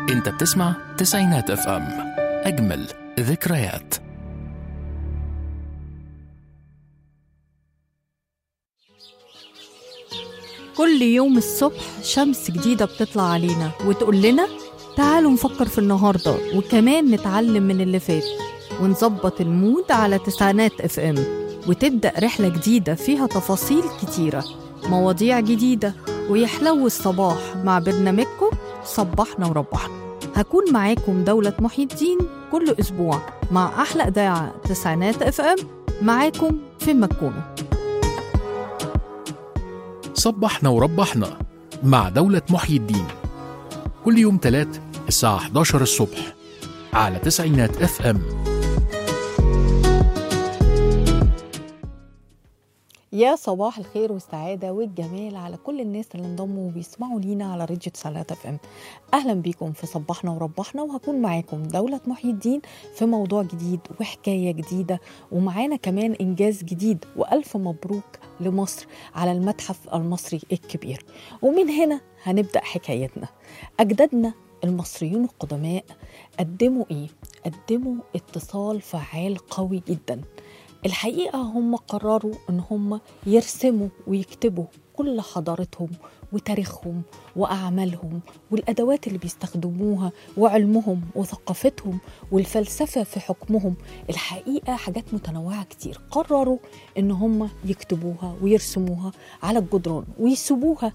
انت بتسمع تسعينات اف ام اجمل ذكريات كل يوم الصبح شمس جديدة بتطلع علينا وتقول لنا تعالوا نفكر في النهاردة وكمان نتعلم من اللي فات ونظبط المود على تسعينات اف ام وتبدأ رحلة جديدة فيها تفاصيل كتيرة مواضيع جديدة ويحلو الصباح مع برنامجكم صبحنا وربحنا هكون معاكم دولة محي الدين كل أسبوع مع أحلى إذاعة تسعينات اف ام معاكم في مكونة صبحنا وربحنا مع دولة محيي الدين كل يوم تلات الساعة 11 الصبح على تسعينات اف ام يا صباح الخير والسعادة والجمال على كل الناس اللي انضموا وبيسمعوا لينا على راديو تسعينات اف ام اهلا بيكم في صبحنا وربحنا وهكون معاكم دولة محي الدين في موضوع جديد وحكاية جديدة ومعانا كمان انجاز جديد والف مبروك لمصر على المتحف المصري الكبير ومن هنا هنبدأ حكايتنا أجدادنا المصريون القدماء قدموا إيه؟ قدموا اتصال فعال قوي جدا الحقيقة هم قرروا إن هم يرسموا ويكتبوا كل حضارتهم وتاريخهم وأعمالهم والأدوات اللي بيستخدموها وعلمهم وثقافتهم والفلسفة في حكمهم الحقيقة حاجات متنوعة كتير قرروا إن هم يكتبوها ويرسموها على الجدران ويسيبوها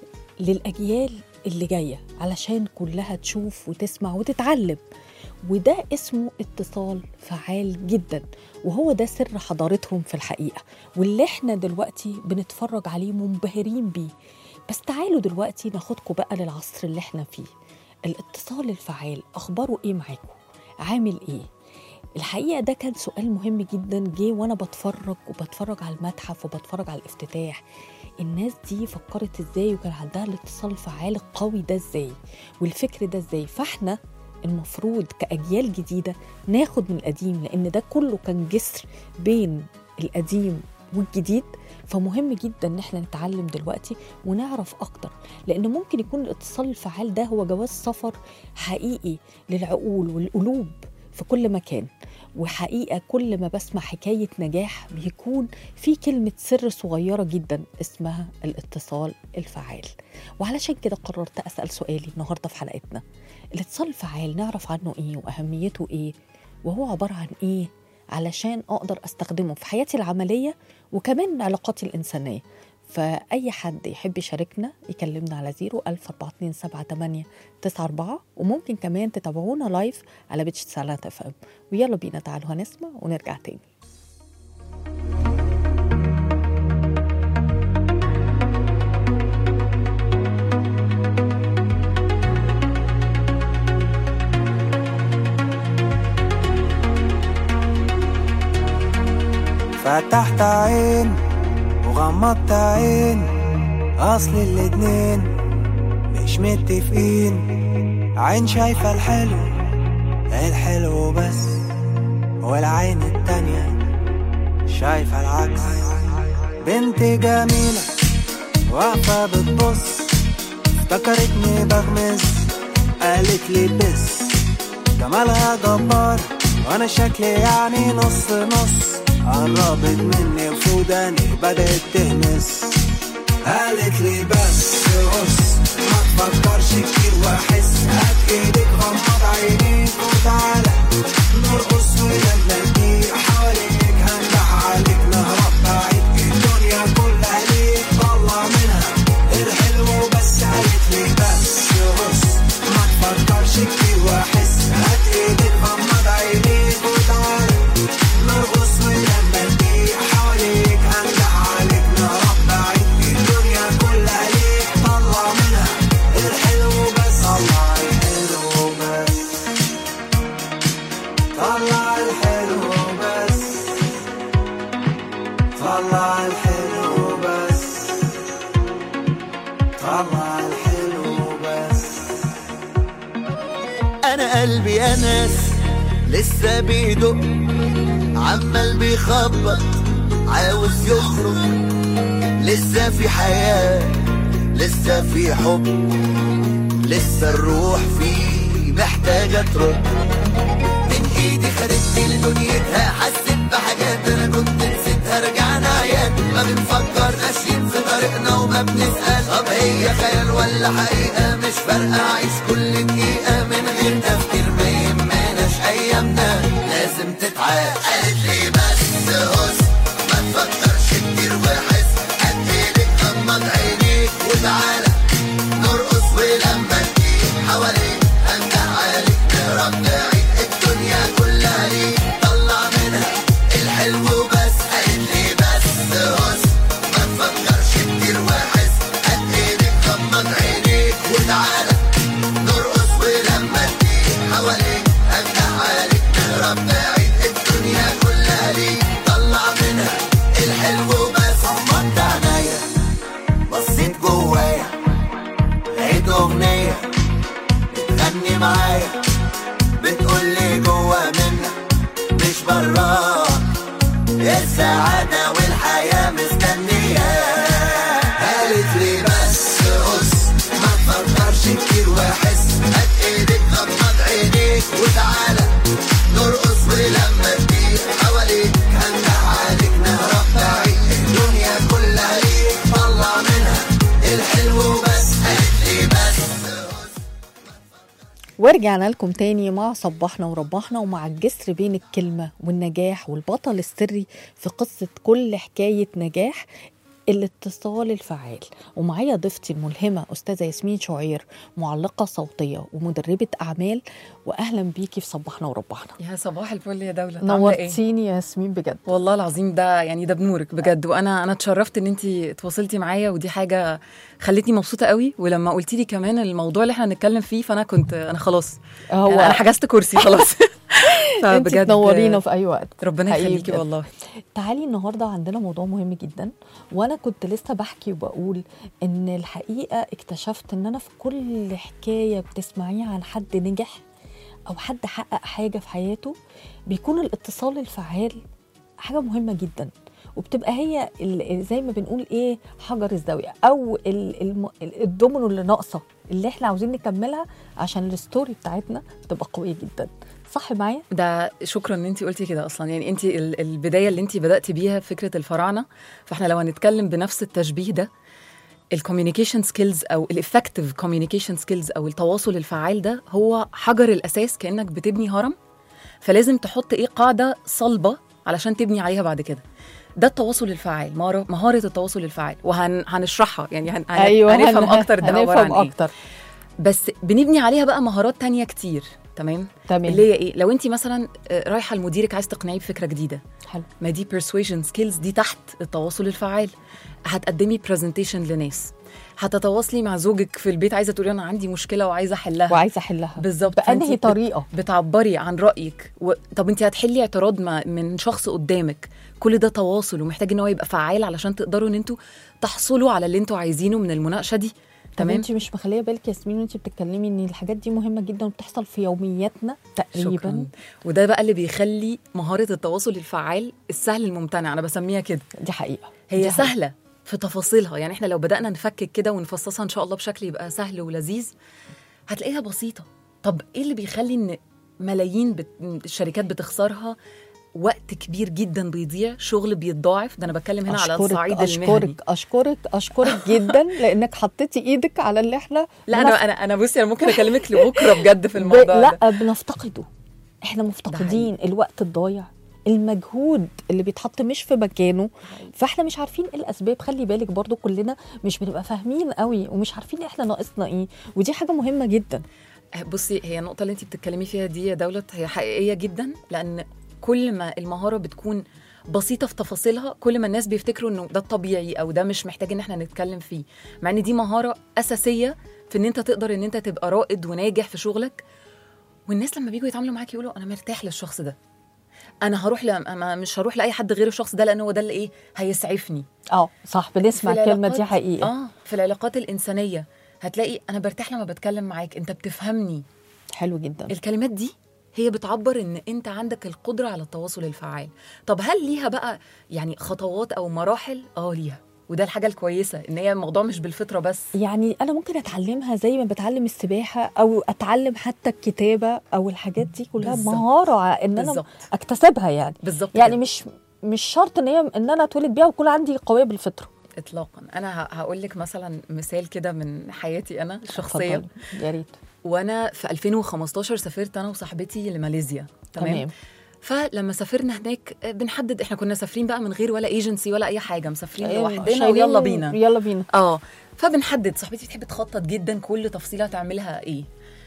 للأجيال اللي جاية علشان كلها تشوف وتسمع وتتعلم وده اسمه اتصال فعال جدا وهو ده سر حضارتهم في الحقيقة واللي احنا دلوقتي بنتفرج عليه منبهرين بيه بس تعالوا دلوقتي ناخدكم بقى للعصر اللي احنا فيه الاتصال الفعال اخباره ايه معاكم عامل ايه الحقيقه ده كان سؤال مهم جدا جه وانا بتفرج وبتفرج على المتحف وبتفرج على الافتتاح الناس دي فكرت ازاي وكان عندها الاتصال الفعال القوي ده ازاي والفكر ده ازاي فاحنا المفروض كأجيال جديدة ناخد من القديم لأن ده كله كان جسر بين القديم والجديد فمهم جدا ان احنا نتعلم دلوقتي ونعرف اكتر لان ممكن يكون الاتصال الفعال ده هو جواز سفر حقيقي للعقول والقلوب في كل مكان وحقيقة كل ما بسمع حكاية نجاح بيكون في كلمة سر صغيرة جدا اسمها الاتصال الفعال وعلشان كده قررت أسأل سؤالي النهاردة في حلقتنا الاتصال الفعال نعرف عنه ايه وأهميته ايه وهو عبارة عن ايه علشان أقدر أستخدمه في حياتي العملية وكمان علاقاتي الإنسانية فأي حد يحب يشاركنا يكلمنا على 0 وممكن كمان تتابعونا لايف على بيتش سالات اف ام ويلا بينا تعالوا هنسمع ونرجع تاني فتحت عين وغمضت عين اصل الاتنين مش متفقين عين شايفة الحلو الحلو بس والعين التانية شايفة العكس بنت جميلة واقفة بتبص افتكرتني بغمز قالت لي بس جمالها جبار وانا شكلي يعني نص نص قربت مني وفوداني بدأت تهمس قالت لي بس بص ما تفكرش كتير واحس هات ايدك غمض عينيك وتعالى نرقص ونغني حواليك هنجح عليك نهرب بعيد الدنيا كلها ليك طلع منها الحلو بس قالت لي بس بص ما تفكرش كتير واحس هات ايدك غمض عينيك وتعالى نرقص ونغني حواليك هنجح عليك نهرب بعيد الدنيا كلها ليك طلع منها الحلو بس طلع الحلو بس طلع الحلو بس طلع الحلو بس طلع الحلو بس انا قلبي انس لسه بيدق عمال بيخبط عاوز يخرج لسه في حياة لسه في حب لسه الروح فيه محتاجة ترد من ايدي خدتني لدنيتها حسيت بحاجات انا كنت نسيتها رجعنا عيان ما بنفكر ماشيين في طريقنا وما بنسأل طب هي خيال ولا حقيقة مش فارقة عيش كل دقيقة من غير تفكير ما يهمناش ايامنا لازم تتعاش قالت لي بس هس ما تفكرش كتير وحس قد ايدك غمض عينيك وتعالى نرقص ولما تجيب حواليك انجح عليك نهرب بعيد الدنيا كلها ليك طلع منها الحلو بس قالت لي بس هس ما تفكرش كتير وحس قد ايدك غمض عينيك وتعالى نرقص ولما تجيب حواليك انجح عليك نهرب بعيد الدنيا كلها ليك طلع منها الحلو بس غمضت عينيا بصيت جوايا لقيت اغنيه بتغني معايا بتقول لي جوا منك مش براك السعادة والحياة مستنية قالت لي بس قص ما تفكرش كتير واحس هات ايدك غمض عينيك وتعالى نرقص ولما تجيب حواليك هنجح عليك نهرب بعيد الدنيا كلها ليك طلع منها الحلو بس قالت لي بس ورجعنا لكم تاني مع صبحنا وربحنا ومع الجسر بين الكلمة والنجاح والبطل السري في قصة كل حكاية نجاح الاتصال الفعال ومعايا ضيفتي الملهمة أستاذة ياسمين شعير معلقة صوتية ومدربة أعمال وأهلا بيكي في صبحنا وربحنا يا صباح الفل يا دولة عاملة ايه؟ نورتيني يا ياسمين بجد والله العظيم ده يعني ده بنورك بجد وانا انا اتشرفت ان انت تواصلتي معايا ودي حاجه خلتني مبسوطه قوي ولما قلتي لي كمان الموضوع اللي احنا هنتكلم فيه فانا كنت انا خلاص هو انا أنا حجزت كرسي خلاص انت تنورينا في أي وقت ربنا حقيقي يخليكي بجد. والله تعالي النهارده عندنا موضوع مهم جدا وانا كنت لسه بحكي وبقول ان الحقيقه اكتشفت ان انا في كل حكايه بتسمعيها عن حد نجح او حد حقق حاجه في حياته بيكون الاتصال الفعال حاجه مهمه جدا وبتبقى هي ال- زي ما بنقول ايه حجر الزاويه او ال- الم- الدومينو اللي ناقصه اللي احنا عاوزين نكملها عشان الستوري بتاعتنا تبقى قويه جدا صح معايا ده شكرا ان انت قلتي كده اصلا يعني انت ال- البدايه اللي انت بداتي بيها فكره الفراعنه فاحنا لو هنتكلم بنفس التشبيه ده الكوميونيكيشن سكيلز او الافكتيف كوميونيكيشن سكيلز او التواصل الفعال ده هو حجر الاساس كانك بتبني هرم فلازم تحط ايه قاعده صلبه علشان تبني عليها بعد كده ده التواصل الفعال مهارة, مهارة التواصل الفعال وهنشرحها يعني هن... هن- ايوه هنفهم هن- اكتر ده عبارة هنفهم عن ايه اكتر بس بنبني عليها بقى مهارات تانية كتير تمام تمام اللي هي ايه لو انت مثلا آه، رايحه لمديرك عايز تقنعيه بفكره جديده حلو ما دي persuasion skills دي تحت التواصل الفعال هتقدمي presentation لناس هتتواصلي مع زوجك في البيت عايزه تقولي انا عندي مشكله وعايزه احلها وعايزه احلها بالظبط بانهي فأنتي بت- طريقه بتعبري عن رايك و... طب انت هتحلي اعتراض ما... من شخص قدامك كل ده تواصل ومحتاج ان هو يبقى فعال علشان تقدروا ان انتوا تحصلوا على اللي انتوا عايزينه من المناقشه دي تمام تمام انت مش مخليه بالك ياسمين وانت بتتكلمي ان الحاجات دي مهمه جدا وبتحصل في يومياتنا تقريبا شكرا وده بقى اللي بيخلي مهاره التواصل الفعال السهل الممتنع انا بسميها كده دي حقيقه هي دي حقيقة. سهله في تفاصيلها يعني احنا لو بدانا نفكك كده ونفصصها ان شاء الله بشكل يبقى سهل ولذيذ هتلاقيها بسيطه طب ايه اللي بيخلي ان ملايين بت... الشركات بتخسرها وقت كبير جدا بيضيع شغل بيتضاعف ده انا بتكلم هنا على اشكرك الصعيد المهني اشكرك اشكرك اشكرك جدا لانك حطيتي ايدك على اللي احنا لا بنف- انا انا انا بصي انا ممكن اكلمك لبكره بجد في ب... الموضوع ده لا بنفتقده احنا مفتقدين الوقت الضايع المجهود اللي بيتحط مش في مكانه فاحنا مش عارفين ايه الاسباب خلي بالك برضو كلنا مش بنبقى فاهمين قوي ومش عارفين احنا ناقصنا ايه ودي حاجه مهمه جدا بصي هي النقطة اللي انت بتتكلمي فيها دي يا دولة هي حقيقية جدا لأن كل ما المهارة بتكون بسيطة في تفاصيلها كل ما الناس بيفتكروا انه ده الطبيعي او ده مش محتاج ان احنا نتكلم فيه مع ان دي مهارة أساسية في ان انت تقدر ان انت تبقى رائد وناجح في شغلك والناس لما بيجوا يتعاملوا معاك يقولوا انا مرتاح للشخص ده انا هروح ل... أنا مش هروح لاي حد غير الشخص ده لان هو ده اللي ايه هيسعفني اه صح بنسمع في الكلمه دي العلاقات- حقيقه اه في العلاقات الإنسانية هتلاقي انا برتاح لما بتكلم معاك انت بتفهمني حلو جدا الكلمات دي هي بتعبر ان انت عندك القدره على التواصل الفعال طب هل ليها بقى يعني خطوات او مراحل اه ليها وده الحاجه الكويسه ان هي الموضوع مش بالفطره بس يعني انا ممكن اتعلمها زي ما بتعلم السباحه او اتعلم حتى الكتابه او الحاجات دي كلها بالظبط. مهاره ان انا بالظبط اكتسبها يعني بالظبط يعني كده. مش مش شرط ان هي ان انا اتولد بيها ويكون عندي قويه بالفطره اطلاقا انا هقول لك مثلا مثال كده من حياتي انا الشخصيه اتفضلي. يا ريت وانا في 2015 سافرت انا وصاحبتي لماليزيا تمام, تمام فلما سافرنا هناك آه، بنحدد احنا كنا مسافرين بقى من غير ولا ايجنسي ولا اي حاجه مسافرين أيوة، لوحدنا شايلين- ويلا بينا يلا بينا اه فبنحدد صاحبتي بتحب تخطط جدا كل تفصيله هتعملها ايه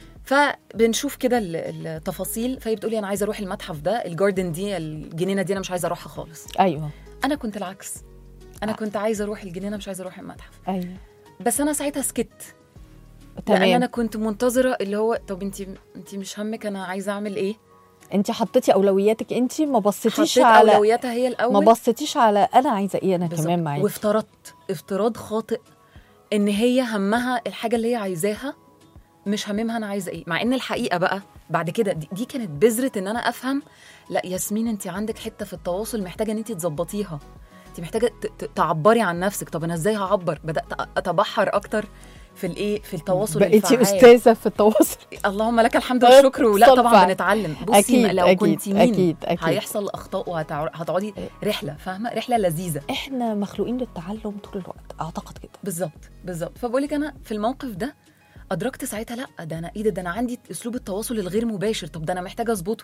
فبنشوف كده ال- التفاصيل فهي بتقولي انا عايزه اروح المتحف ده الجاردن دي الجنينه دي انا مش عايزه اروحها خالص ايوه انا كنت العكس انا كنت عايزه اروح الجنينه مش عايزه اروح المتحف ايوه بس انا ساعتها سكت لان تمام انا كنت منتظره اللي هو طب انت انت مش همك انا عايزه اعمل ايه انت حطيتي اولوياتك انت ما بصيتيش حطيت على اولوياتها هي الاول ما بصيتيش على انا عايزه ايه انا بالظبط. كمان معاكي وافترضت افتراض خاطئ ان هي همها الحاجه اللي هي عايزاها مش هاممها انا عايزه ايه مع ان الحقيقه بقى بعد كده دي, دي كانت بذره ان انا افهم لا ياسمين انت عندك حته في التواصل محتاجه ان انت تظبطيها انت محتاجه ت- ت- تعبري عن نفسك طب انا ازاي هعبر بدات اتبحر اكتر في الايه في التواصل بقيتي الفعال. استاذه في التواصل اللهم لك الحمد والشكر ولا صدفة. طبعا بنتعلم بصي أكيد، لو أكيد، كنت مين أكيد، أكيد. هيحصل اخطاء وهتقعدي رحله فاهمه رحله لذيذه احنا مخلوقين للتعلم طول الوقت اعتقد كده بالظبط بالظبط فبقول لك انا في الموقف ده ادركت ساعتها لا ده انا ايه ده, ده انا عندي اسلوب التواصل الغير مباشر طب ده انا محتاجه اظبطه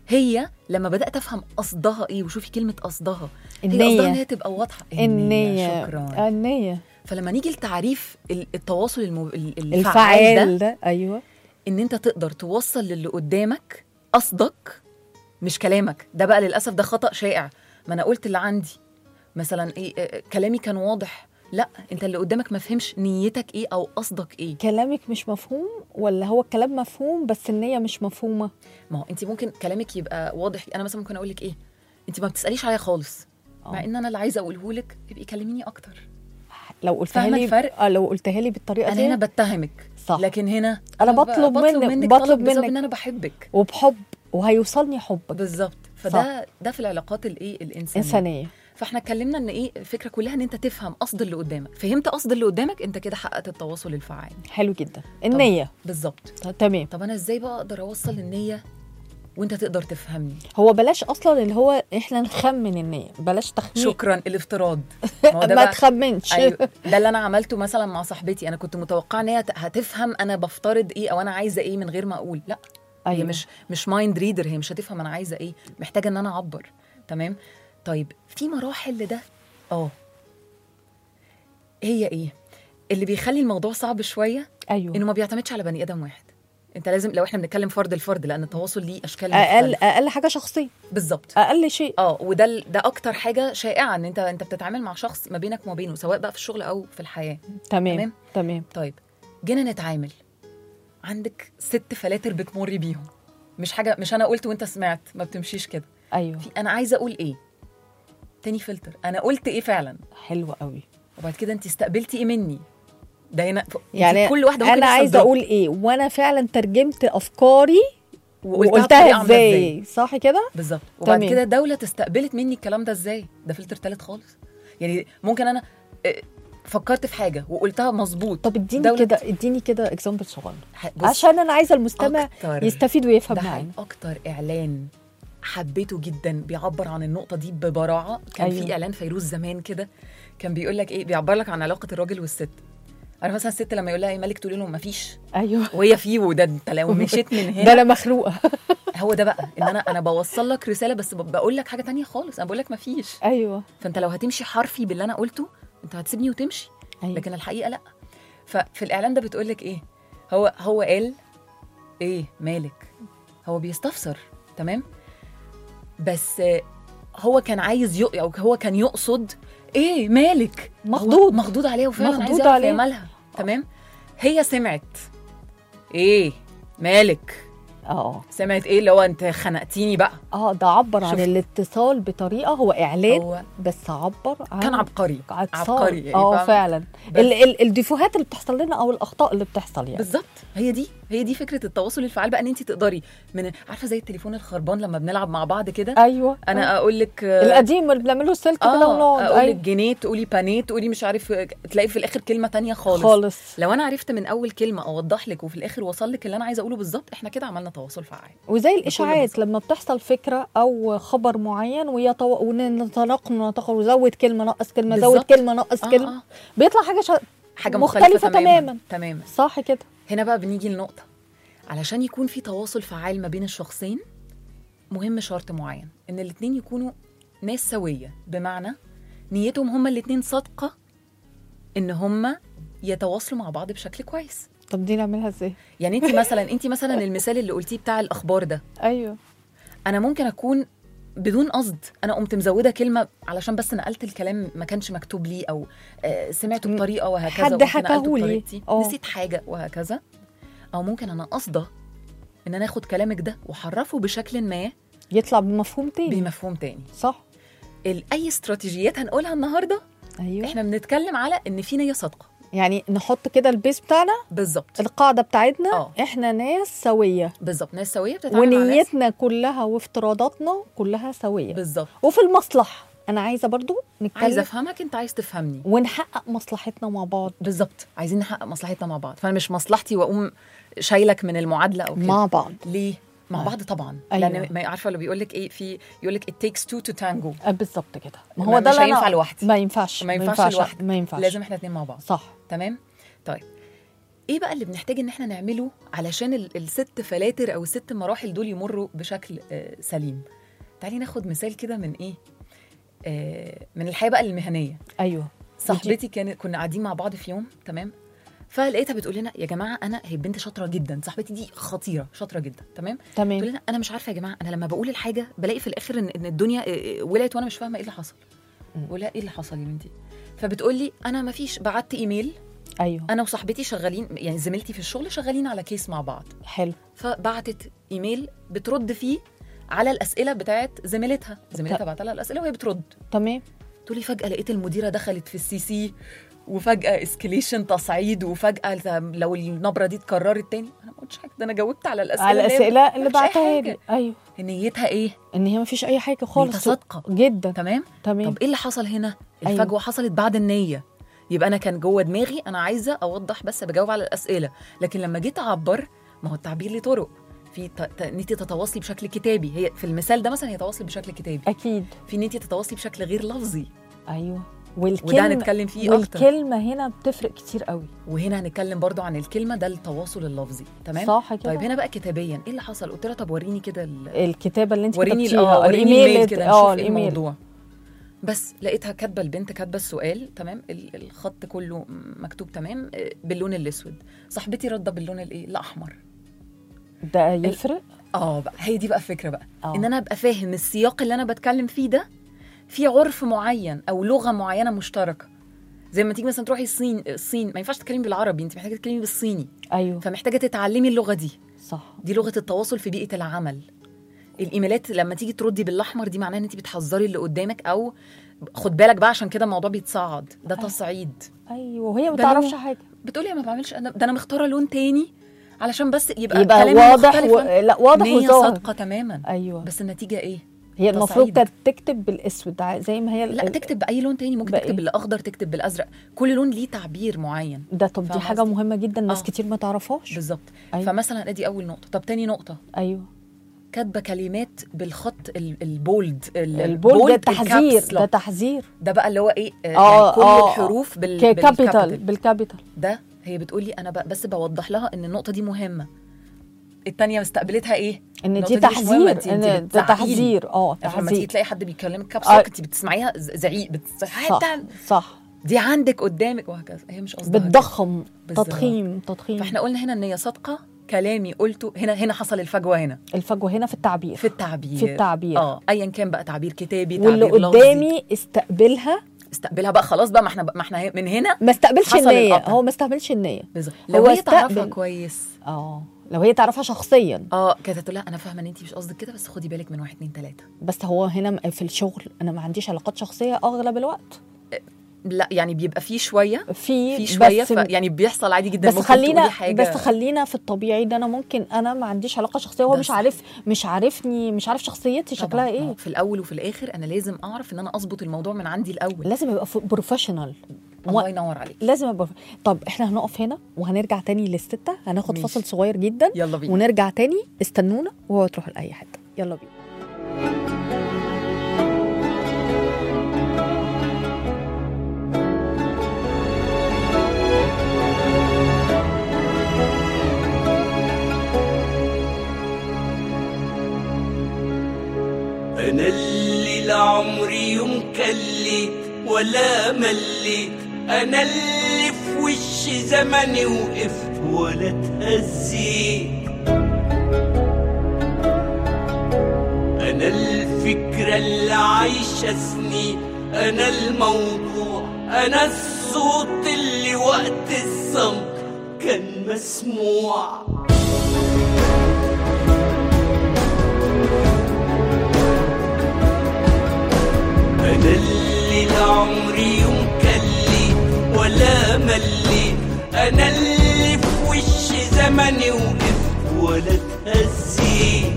هي لما بدات افهم قصدها ايه وشوفي كلمه قصدها هي النية. قصدها ان هي تبقى واضحه النية شكرا النية فلما نيجي لتعريف ال- التواصل المو... ال- الفعال ده الفعال ده ايوه ان انت تقدر توصل للي قدامك قصدك مش كلامك ده بقى للاسف ده خطا شائع ما انا قلت اللي عندي مثلا ايه آه، كلامي كان واضح لا انت اللي قدامك ما فهمش نيتك ايه او قصدك ايه كلامك مش مفهوم ولا هو الكلام مفهوم بس النية مش مفهومة ما هو انت ممكن كلامك يبقى واضح انا مثلا ممكن اقول لك ايه انت ما بتساليش عليا خالص مع آه. ان انا اللي عايزه اقوله لك ابقي كلميني اكتر لو قلتها فاهمة لي الفرق؟ اه لو قلتها لي بالطريقة انا دي هنا بتهمك صح. لكن هنا أنا ب- بطلب منك- طلب بطلب بسبب منك. ان انا بحبك وبحب وهيوصلني حبك بالظبط فده ده في العلاقات الايه الانسانيه إنسانية فاحنا اتكلمنا ان ايه الفكره كلها ان انت تفهم قصد اللي قدامك فهمت قصد اللي قدامك انت كده حققت التواصل الفعال حلو جدا النية بالظبط ط- تمام طب انا ازاي بقى اقدر اوصل النية وانت تقدر تفهمني هو بلاش اصلا اللي هو احنا نخمن النية بلاش تخمين شكرا الافتراض ما هو ده ما بقى- تخمنش ايوه ده اللي انا عملته مثلا مع صاحبتي انا كنت متوقعه ان هي هت- هتفهم انا بفترض ايه او انا عايزه ايه من غير ما اقول لا هي أيوة. مش مش مايند ريدر هي مش هتفهم انا عايزه ايه محتاجه ان انا اعبر تمام طيب في مراحل لده اه هي ايه اللي بيخلي الموضوع صعب شويه ايوه انه ما بيعتمدش على بني ادم واحد انت لازم لو احنا بنتكلم فرد لفرد لان التواصل ليه اشكال اقل مختلفة. اقل حاجة شخصية بالظبط اقل شيء اه وده ال- ده اكتر حاجه شائعه ان انت انت بتتعامل مع شخص ما بينك وما بينه سواء بقى في الشغل او في الحياه تمام تمام. تمام طيب جينا نتعامل عندك ست فلاتر بتمري بيهم مش حاجه مش انا قلت وانت سمعت ما بتمشيش كده ايوه في انا عايزه اقول ايه تاني فلتر انا قلت ايه فعلا حلو قوي وبعد كده انت استقبلتي ايه مني ده هنا ف- أنت يعني كل واحده ممكن انا يحصل عايزه drop. اقول ايه وانا فعلا ترجمت افكاري وقلتها وقلتها بطريقة عاملة ازاي صح كده بالظبط وبعد تمام. كده دوله استقبلت مني الكلام ده ازاي ده فلتر تالت خالص يعني ممكن انا آه، فكرت في حاجه وقلتها مظبوط طب اديني دولة- كده اديني كده اكزامبل صغير ح- بص، عشان انا عايزه المستمع أكتر. يستفيد ويفهم ده معانا حقيقي. اكتر اعلان حبيته جدا بيعبر عن النقطه دي ببراعه كان أيوة. أيوه. في اعلان فيروز زمان كده كان بيقول لك ايه بيعبر لك عن علاقه الراجل والست عارف مثلا الست لما يقول لها ايه مالك تقول له مفيش ايوه وهي فيه وده انت لو مشيت من ده هنا انا مخلوقه هو ده بقى ان انا انا بوصل لك رساله بس ب- بقول لك حاجه تانية خالص انا بقول لك مفيش ايوه فانت لو هتمشي حرفي باللي انا قلته انت هتسيبني وتمشي ايوه لكن الحقيقه لا ففي الاعلان ده بتقول لك ايه هو هو قال ايه مالك هو بيستفسر تمام بس آه، هو كان عايز يق... او هو كان يقصد ايه مالك هو مخضوض. مخضوض عليها وفعلا مخضوض عايز يعرف عليها. هي مالها تمام هي سمعت ايه مالك اه سمعت ايه اللي هو انت خنقتيني بقى اه ده عبر عن شفت. الاتصال بطريقه هو اعلان هو بس عبر عن كان عبقري اتصال. عبقري يعني اه فاهمة؟ فعلا بس- ال ال الديفوهات اللي بتحصل لنا او الاخطاء اللي بتحصل يعني بالظبط هي دي هي دي فكره التواصل الفعال بقى ان انت تقدري من عارفه زي التليفون الخربان لما بنلعب مع بعض كده ايوه انا اقول لك آه، القديم اللي بنعمله السلك كده اه ونقعد اقول لك أيوة. جنيه تقولي بانيه تقولي مش عارف تلاقي في الاخر كلمه تانية خالص خالص لو انا عرفت من اول كلمه اوضح لك وفي الاخر وصل لك اللي انا عايزه اقوله بالظبط احنا كده عملنا تواصل فعال وزي الاشاعات بساطة. لما بتحصل فكره او خبر معين ويطو... ونتناقل ونتخل وزود كلمه نقص كلمه زود بالظبط. كلمه نقص آه، كلمه آه. بيطلع حاجه شا... حاجه مختلفة مختلفه تماماً. تماما تماما صح كده هنا بقى بنيجي لنقطة علشان يكون في تواصل فعال ما بين الشخصين مهم شرط معين ان الاتنين يكونوا ناس سوية بمعنى نيتهم هما الاتنين صادقة ان هما يتواصلوا مع بعض بشكل كويس طب دي نعملها ازاي يعني انت مثلا انت مثلا المثال اللي قلتيه بتاع الاخبار ده ايوه انا ممكن اكون بدون قصد انا قمت مزوده كلمه علشان بس نقلت الكلام ما كانش مكتوب لي او آه، سمعته بطريقه وهكذا حد وقمت حكاهولي. نقلته بطريقتي آه. نسيت حاجه وهكذا او ممكن انا قصده ان انا اخد كلامك ده واحرفه بشكل ما يطلع بمفهوم تاني بمفهوم تاني صح ال- اي استراتيجيات هنقولها النهارده ايوه احنا بنتكلم على ان في نيه صادقه يعني نحط كده البيس بتاعنا بالظبط القاعده بتاعتنا آه. احنا ناس سويه بالظبط ناس سويه بتتعامل مع ناس ونيتنا كلها وافتراضاتنا كلها سويه بالظبط وفي المصلحه انا عايزه برضو نتكلم عايزه افهمك انت عايز تفهمني ونحقق مصلحتنا مع بعض بالظبط عايزين نحقق مصلحتنا مع بعض فانا مش مصلحتي واقوم شايلك من المعادله او كده مع بعض ليه مع آه. بعض طبعا أيوة. لان ما عارفه اللي بيقول لك ايه في يقول لك it takes two to tango آه، بالظبط كده ما ما- هو ده مش اللي أنا- هينفع لوحدي. ما ينفعش ما ينفعش لوحدي. ما ينفعش لازم احنا اتنين مع بعض صح تمام طيب ايه بقى اللي بنحتاج ان احنا نعمله علشان ال- الست فلاتر او الست مراحل دول يمروا بشكل آه، سليم تعالي ناخد مثال كده من ايه آه، من الحياه بقى المهنيه ايوه صاحبتي كانت كنا قاعدين مع بعض في يوم تمام فلقيتها بتقول لنا يا جماعه انا هي بنت شاطره جدا صاحبتي دي خطيره شاطره جدا تمام تقول تمام لنا انا مش عارفه يا جماعه انا لما بقول الحاجه بلاقي في الاخر ان, إن الدنيا آه، آه، ولعت وانا مش فاهمه ايه اللي حصل بقول لها ايه اللي حصل يا بنتي فبتقول لي انا ما فيش بعت ايميل ايوه انا وصاحبتي شغالين يعني زميلتي في الشغل شغالين على كيس مع بعض حلو فبعتت ايميل بترد فيه على الاسئله بتاعت زميلتها زميلتها بعت لها الاسئله وهي بترد تمام تقول لي فجاه لقيت المديره دخلت في السي سي وفجاه اسكليشن تصعيد وفجاه لو النبره دي اتكررت تاني انا ما قلتش حاجه ده انا جاوبت على الاسئله على اللي هي الاسئله اللي ما فيش أي بعتها حاجة. لي ايوه نيتها ايه ان هي ما فيش اي حاجه خالص نيتها صادقه جدا تمام تمام طب ايه اللي حصل هنا أيوة. الفجوه حصلت بعد النيه يبقى انا كان جوه دماغي انا عايزه اوضح بس بجاوب على الاسئله لكن لما جيت اعبر ما هو التعبير ليه طرق في ت- ت- ان انت تتواصلي بشكل كتابي هي في المثال ده مثلا هي تواصل بشكل كتابي اكيد في ان انت تتواصلي بشكل غير لفظي ايوه وده والكلمه هنتكلم فيه اكتر والكلمه هنا بتفرق كتير قوي وهنا هنتكلم برضو عن الكلمه ده التواصل اللفظي تمام صح كده طيب هنا بقى كتابيا ايه اللي حصل قلت لها طب وريني كده ال- الكده اللي انت وريني ال- كتبتيها اه وريني الايميل الايميل اللي- كده اه نشوف ايه الايميل الموضوع بس لقيتها كاتبه البنت كاتبه السؤال تمام ال- الخط كله مكتوب تمام آه، باللون الاسود صاحبتي رده باللون الايه الاحمر ده يفرق اه بقى هي دي بقى الفكره بقى آه. ان انا ابقى فاهم السياق اللي انا بتكلم فيه ده في عرف معين او لغه معينه مشتركه زي ما تيجي مثلا تروحي الصين الصين ما ينفعش تتكلمي بالعربي انت محتاجه تتكلمي بالصيني ايوه فمحتاجه تتعلمي اللغه دي صح دي لغه التواصل في بيئه العمل الايميلات لما تيجي تردي بالاحمر دي معناها ان انت بتحذري اللي قدامك او خد بالك بقى عشان كده الموضوع بيتصاعد ده تصعيد ايوه وهي ما ده تعرفش لون. حاجه بتقولي انا ما بعملش أنا ده انا مختاره لون تاني علشان بس يبقى, يبقى كلامي واضح مختلف و... عن- لا واضح نية وظاهر صادقه تماما ايوه بس النتيجه ايه هي المفروض تصعيد. كانت تكتب بالاسود ع- زي ما هي لا تكتب باي لون تاني ممكن بقى تكتب إيه؟ بالاخضر تكتب بالازرق كل لون ليه تعبير معين ده طب دي فاهمة حاجه قصدي؟ مهمه جدا ناس آه. كتير ما تعرفهاش بالظبط أيوة. فمثلا ادي اول نقطه طب تاني نقطه ايوه كاتبه كلمات بالخط ال- البولد ال- البولد ده تحذير بالكابس ده لوك. تحذير ده بقى اللي هو ايه آه آه، يعني كل آه، آه. الحروف بال كابيتال بالكابيتال. بالكابيتال ده هي بتقول لي انا ب- بس بوضح لها ان النقطه دي مهمه التانية استقبلتها ايه ان النقطة دي مش مهمة، تحذير انت- انت ان ده بتزعقيلي. تحذير اه يعني لما تيجي تحذير تلاقي حد بيكلمك كابس آه. لوك انت بتسمعيها ز- زعيق بت... صح حتى صح دي عندك قدامك وهكذا هي مش قصدها كده. بتضخم بالظبط. تضخيم تضخيم فاحنا قلنا هنا ان هي صادقه كلامي قلته هنا هنا حصل الفجوه هنا الفجوه هنا في التعبير في التعبير في التعبير. اه ايا كان بقى تعبير كتابي واللي تعبير لفظي. قدامي استقبلها استقبلها بقى خلاص بقى ما احنا ما احنا من هنا ما استقبلش حصل النية القطع. هو ما استقبلش النية بالظبط هو لو هي تعرفها استقبل. كويس اه لو هي تعرفها شخصيا اه كانت هتقول لها انا فاهمه ان انت مش قصدك كده بس خدي بالك من واحد اتنين تلاته بس هو هنا م- في الشغل انا ما عنديش علاقات شخصيه اغلب الوقت لا يعني بيبقى فيه شويه في في شويه بس ف... يعني بيحصل عادي جدا بس ممكن خلينا تقولي حاجه بس خلينا في الطبيعي ده انا ممكن انا ما عنديش علاقه شخصيه هو ده مش صح. عارف مش عارفني مش عارف شخصيتي طبعاً. شكلها ما ايه هو في الاول وفي الاخر انا لازم اعرف ان انا اظبط الموضوع من عندي الاول لازم يبقى بروفيشنال الله ينور عليك لازم ابقى طب احنا هنقف هنا وهنرجع تاني للستة هناخد ماشي. فاصل صغير جدا يلا بينا ونرجع تاني استنونا وهو تروحوا لاي حته يلا بينا أنا اللي لعمري يوم كليت ولا مليت أنا اللي في وش زمني وقفت ولا اتهزيت أنا الفكرة اللي عايشة سنين أنا الموضوع أنا الصوت اللي وقت الصمت كان مسموع أنا اللي لعمري يوم كليت ولا مليت أنا اللي في وش زمني وقفت ولا اتهزيت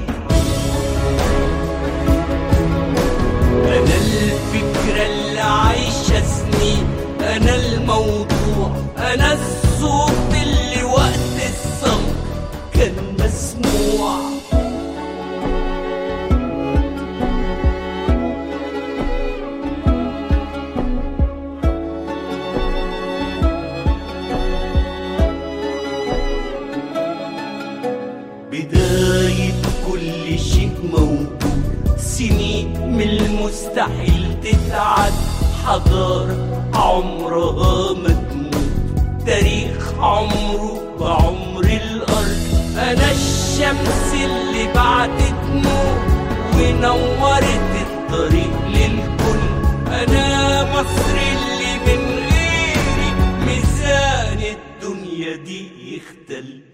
أنا الفكرة اللي عايشة سنين أنا الموضوع أنا الصوت اللي وقت الصمت كان مسموع بداية كل شيء موجود سنين من المستحيل تتعد حضارة عمرها ما تموت تاريخ عمره بعمر الأرض أنا الشمس اللي بعدت نور ونورت الطريق للكل أنا مصر اللي من غيري ميزان الدنيا دي يختل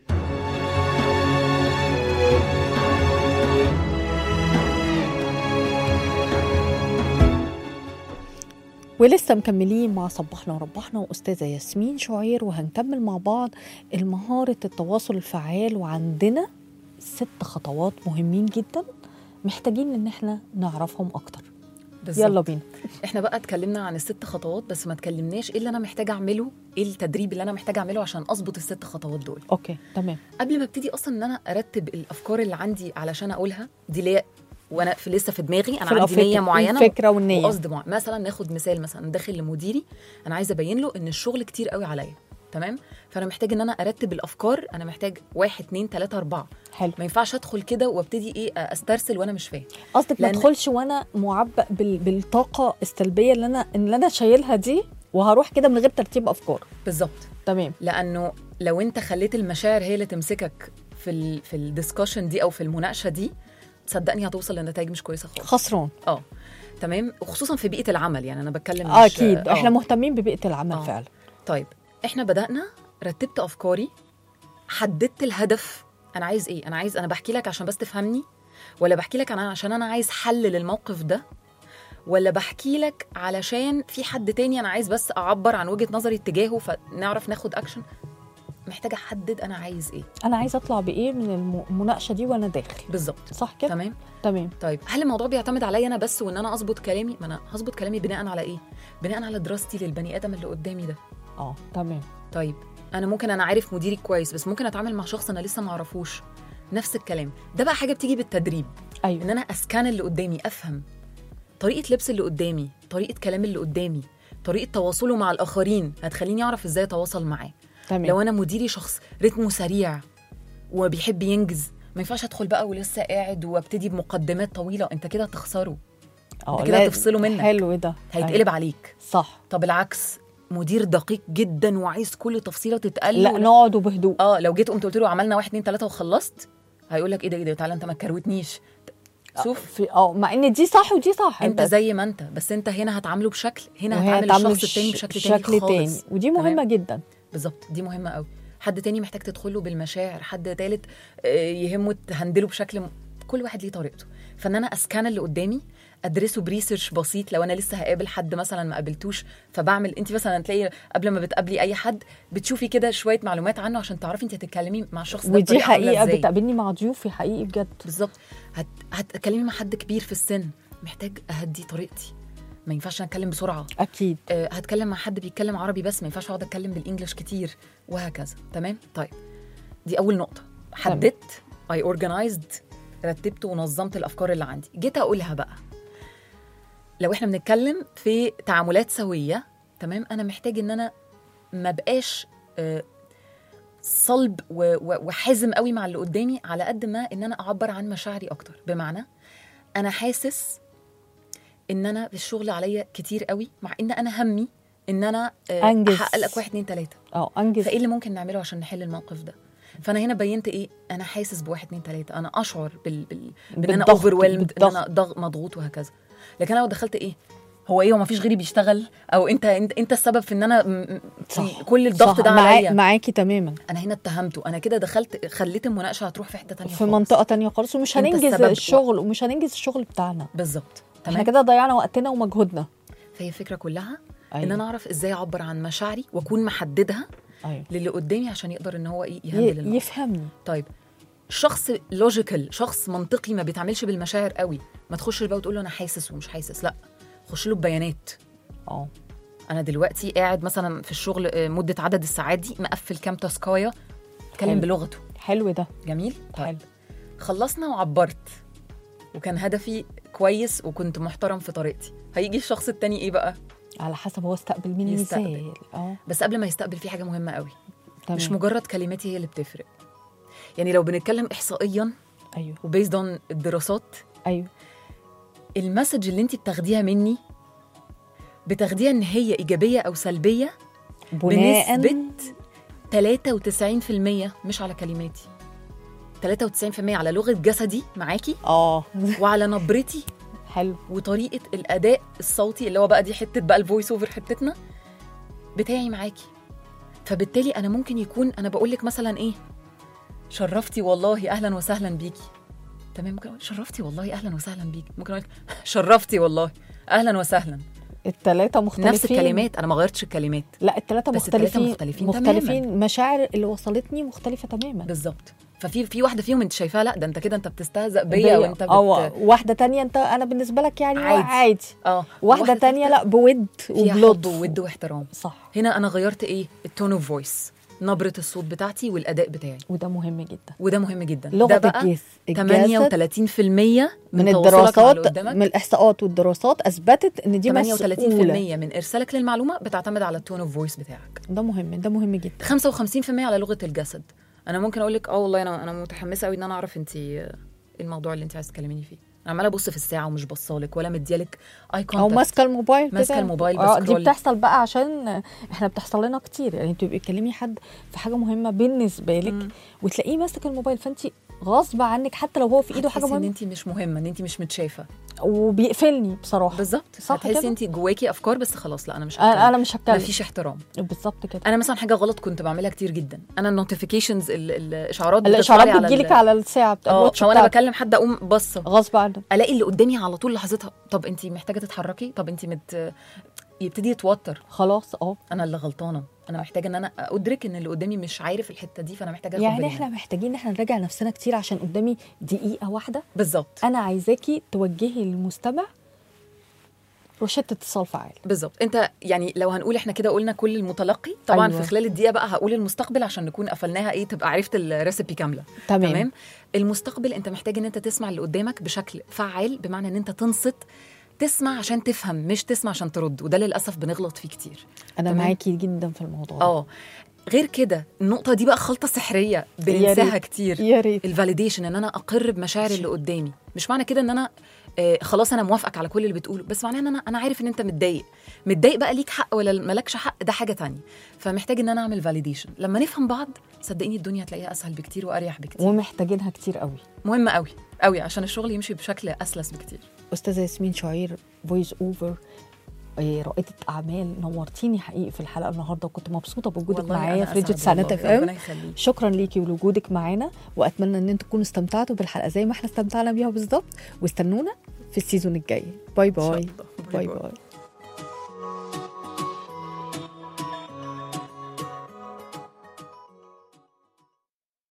ولسه مكملين مع صبحنا وربحنا واستاذه ياسمين شعير وهنكمل مع بعض المهاره التواصل الفعال وعندنا ست خطوات مهمين جدا محتاجين ان احنا نعرفهم اكتر بالظبط. يلا بينا احنا بقى اتكلمنا عن الست خطوات بس ما اتكلمناش ايه اللي انا محتاجه اعمله ايه التدريب اللي انا محتاجه اعمله عشان اظبط الست خطوات دول اوكي تمام قبل ما ابتدي اصلا ان انا ارتب الافكار اللي عندي علشان اقولها دي ليا وانا في لسه في دماغي انا في عندي الفكرة- نيه معينه الفكرة والنية. وقصد معين مثلا ناخد مثال مثلا داخل لمديري انا عايزه ابين له ان الشغل كتير قوي عليا تمام فانا محتاج ان انا ارتب الافكار انا محتاج واحد اتنين تلاته اربعه حلو ما ينفعش ادخل كده وابتدي ايه استرسل وانا مش فاهم قصدك ما لأن- ادخلش وانا معبأ بال... بالطاقه السلبيه اللي انا اللي انا شايلها دي وهروح كده من غير ترتيب افكار بالظبط تمام لانه لو انت خليت المشاعر هي اللي تمسكك في ال في الدiscussion دي او في المناقشه دي صدقني هتوصل لنتائج مش كويسه خالص خسران اه تمام وخصوصا في بيئه العمل يعني انا بتكلم آه مش اكيد آه. احنا مهتمين ببيئه العمل آه. فعلا طيب احنا بدانا رتبت افكاري حددت الهدف انا عايز ايه انا عايز انا بحكي لك عشان بس تفهمني ولا بحكي لك انا عشان انا عايز حل للموقف ده ولا بحكي لك علشان في حد تاني انا عايز بس اعبر عن وجهه نظري اتجاهه فنعرف ناخد اكشن محتاجه احدد انا عايز ايه انا عايزه اطلع بايه من الم- المناقشه دي وانا داخل بالظبط صح كده تمام تمام طيب هل الموضوع بيعتمد عليا انا بس وان انا اظبط كلامي ما انا هظبط كلامي بناء على ايه بناء على دراستي للبني ادم اللي قدامي ده اه تمام طيب انا ممكن انا عارف مديري كويس بس ممكن اتعامل مع شخص انا لسه ما اعرفوش نفس الكلام ده بقى حاجه بتيجي بالتدريب ايوه ان انا اسكان اللي قدامي افهم طريقه لبس اللي قدامي طريقه كلام اللي قدامي طريقه تواصله مع الاخرين هتخليني اعرف ازاي اتواصل معاه تمام لو انا مديري شخص رتمه سريع وبيحب ينجز ما ينفعش ادخل بقى ولسه قاعد وابتدي بمقدمات طويله انت كده هتخسره اه انت كده لا، هتفصله منك. حلو ده هيتقلب عليك صح طب العكس مدير دقيق جدا وعايز كل تفصيله تتقال لا له. نقعد بهدوء اه لو جيت قمت قلت له عملنا واحد اتنين تلاته وخلصت هيقول لك ايه ده ايه ده تعالى انت ما تكروتنيش شوف في اه مع ان دي صح ودي صح انت زي ما انت بس انت هنا هتعامله بشكل هنا وهي هتعامل هتعمل الشخص التاني ش- بشكل تاني شكل خالص تاني ودي مهمه تمام؟ جدا بالظبط دي مهمه قوي حد تاني محتاج تدخله بالمشاعر حد تالت آه، يهمه تهندله بشكل م... كل واحد ليه طريقته فان انا اسكان اللي قدامي ادرسه بريسيرش بسيط لو انا لسه هقابل حد مثلا ما قابلتوش فبعمل انت مثلا تلاقي قبل ما بتقابلي اي حد بتشوفي كده شويه معلومات عنه عشان تعرفي انت هتتكلمي مع الشخص ده ودي بطريقة عاملة حقيقه إزاي. بتقابلني مع ضيوفي حقيقي بجد بالظبط هت... هتكلمي مع حد كبير في السن محتاج اهدي طريقتي ما ينفعش اتكلم بسرعه اكيد آه، هتكلم مع حد بيتكلم عربي بس ما ينفعش اقعد اتكلم بالانجلش كتير وهكذا تمام طيب دي اول نقطه حددت اي اورجنايزد رتبت ونظمت الافكار اللي عندي جيت اقولها بقى لو احنا بنتكلم في تعاملات سويه تمام انا محتاج ان انا ما بقاش آه، صلب و- و- وحازم قوي مع اللي قدامي على قد ما ان انا اعبر عن مشاعري اكتر بمعنى انا حاسس ان انا في الشغل عليا كتير قوي مع ان انا همي ان انا آه، أنجز. احقق لك واحد اتنين تلاته اه انجز فايه اللي ممكن نعمله عشان نحل الموقف ده فانا هنا بينت ايه انا حاسس بواحد اتنين تلاته انا اشعر بال, بال... بان انا بالضغط، اوفر ان بالضغط. انا ضغ... مضغوط وهكذا لكن انا لو دخلت ايه هو ايه هو مفيش غيري بيشتغل او انت انت, انت السبب في ان انا م- م- في كل الضغط صح. ده معا- عليا معاكي تماما انا هنا اتهمته انا كده دخلت خليت المناقشه هتروح في حته تانية في خالص. منطقه تانية خالص ومش أنت هننجز السبب. الشغل ومش هننجز الشغل بتاعنا بالظبط احنا تمام كده ضيعنا وقتنا ومجهودنا فهي الفكره كلها أيوة. ان انا اعرف ازاي اعبر عن مشاعري واكون محددها ايوه للي قدامي عشان يقدر ان هو ايه ي- يهندل الموقف يفهمني طيب شخص لوجيكال شخص منطقي ما بيتعاملش بالمشاعر قوي ما تخشش بقى وتقول له انا حاسس ومش حاسس لا خش له ببيانات اه انا دلوقتي قاعد مثلا في الشغل آه، مده عدد الساعات دي مقفل كام تاسكايه اتكلم حلو. بلغته حلو ده جميل حلو طيب خلصنا وعبرت وكان هدفي كويس وكنت محترم في طريقتي هيجي الشخص التاني ايه بقى على حسب هو استقبل مين يستقبل. ازاي اه بس قبل ما يستقبل في حاجه مهمه قوي تمام مش مجرد كلماتي هي اللي بتفرق يعني لو بنتكلم احصائيا ايوه وبيزد اون الدراسات ايوه المسج اللي انت بتاخديها مني بتاخديها ان هي ايجابيه او سلبيه بناء بنسبه 93% مش على كلماتي 93% على لغه جسدي معاكي اه وعلى نبرتي حلو وطريقه الاداء الصوتي اللي هو بقى دي حته بقى الفويس اوفر حتتنا بتاعي معاكي فبالتالي انا ممكن يكون انا بقول لك مثلا ايه شرفتي والله اهلا وسهلا بيكي تمام ممكن اقول شرفتي والله اهلا وسهلا بيكي ممكن اقول لك شرفتي والله اهلا وسهلا التلاتة مختلفين نفس الكلمات انا ما غيرتش الكلمات لا التلاتة بس التلاتة مختلفين مختلفين مختلفين مشاعر اللي وصلتني مختلفة تماما بالظبط ففي في واحده فيهم انت شايفاها لا ده انت كده انت بتستهزأ بيا وانت بت... او واحدة تانية انت انا بالنسبة لك يعني عادي. عادي اه واحدة تانية لا بود فيها حب وبلطف وود واحترام صح هنا انا غيرت ايه التون اوف فويس نبره الصوت بتاعتي والاداء بتاعي وده مهم جدا وده مهم جدا لغة ده بقى الجس الجسد 38% من, من تواصلك مع اللي الدراسات قدامك من الاحصاءات والدراسات اثبتت ان دي 38% مسؤولة من ارسالك للمعلومه بتعتمد على التون اوف فويس بتاعك ده مهم ده مهم جدا 55% على لغه الجسد انا ممكن اقول لك اه والله انا انا متحمسه قوي ان انا اعرف انت ايه الموضوع اللي انت عايزه تكلميني فيه انا عماله ابص في الساعه ومش بصالك ولا مديالك اي او كونتاكت ماسكه الموبايل ماسكة كده. الموبايل اه دي بسكرول. بتحصل بقى عشان احنا بتحصل لنا كتير يعني تبقي تكلمي حد في حاجه مهمه بالنسبه لك وتلاقيه ماسك الموبايل فانت غصب عنك حتى لو هو في ايده حاجه ان مهمه انت مش مهمه ان انت مش متشافه وبيقفلني بصراحه بالظبط صح هتحسي كده؟ انت جواكي افكار بس خلاص لا انا مش انا هتكلم انا مش هتكلم مفيش احترام بالظبط كده انا مثلا حاجه غلط كنت بعملها كتير جدا انا النوتيفيكيشنز الاشعارات الاشعارات بتطلع لي بتجيلك ال- على الساعه بتاع اه الواتش فوانا بتاعك بكلم حد اقوم بصه غصب عنك الاقي اللي قدامي على طول لحظتها طب انت محتاجه تتحركي طب انت مت يبتدي يتوتر خلاص اه انا اللي غلطانه انا محتاجه ان انا ادرك ان اللي قدامي مش عارف الحته دي فانا محتاجه اخد يعني بالي احنا منها. محتاجين ان احنا نراجع نفسنا كتير عشان قدامي دقيقه واحده بالظبط انا عايزاكي توجهي للمستمع روشته اتصال فعال بالظبط انت يعني لو هنقول احنا كده قلنا كل المتلقي طبعا أيوة. في خلال الدقيقه بقى هقول المستقبل عشان نكون قفلناها ايه تبقى عرفت الريسبي كامله تمام. تمام المستقبل انت محتاج ان انت تسمع اللي قدامك بشكل فعال بمعنى ان انت تنصت تسمع عشان تفهم مش تسمع عشان ترد وده للاسف بنغلط فيه كتير انا تمام. معاكي جدا في الموضوع ده. اه غير كده النقطه دي بقى خلطه سحريه بننساها ريت. كتير يا ريت الفاليديشن ان انا اقر بمشاعر اللي قدامي مش معنى كده ان انا آه خلاص انا موافقك على كل اللي بتقوله بس معناه ان انا انا عارف ان انت متضايق متضايق بقى ليك حق ولا مالكش حق ده حاجه تانية فمحتاج ان انا اعمل فاليديشن لما نفهم بعض صدقيني الدنيا هتلاقيها اسهل بكتير واريح بكتير ومحتاجينها كتير قوي مهمه قوي قوي عشان الشغل يمشي بشكل اسلس بكتير استاذه ياسمين شعير فويس اوفر آه، رائده اعمال نورتيني حقيقي في الحلقه النهارده وكنت مبسوطه بوجودك والله معايا أنا في راديو أسعد تسعينات والله، اف ام ربنا يخليك. شكرا ليكي ولوجودك معانا واتمنى ان انتم تكونوا استمتعتوا بالحلقه زي ما احنا استمتعنا بيها بالظبط واستنونا في السيزون الجاي باي إن شاء باي الله. باي باي باي. باي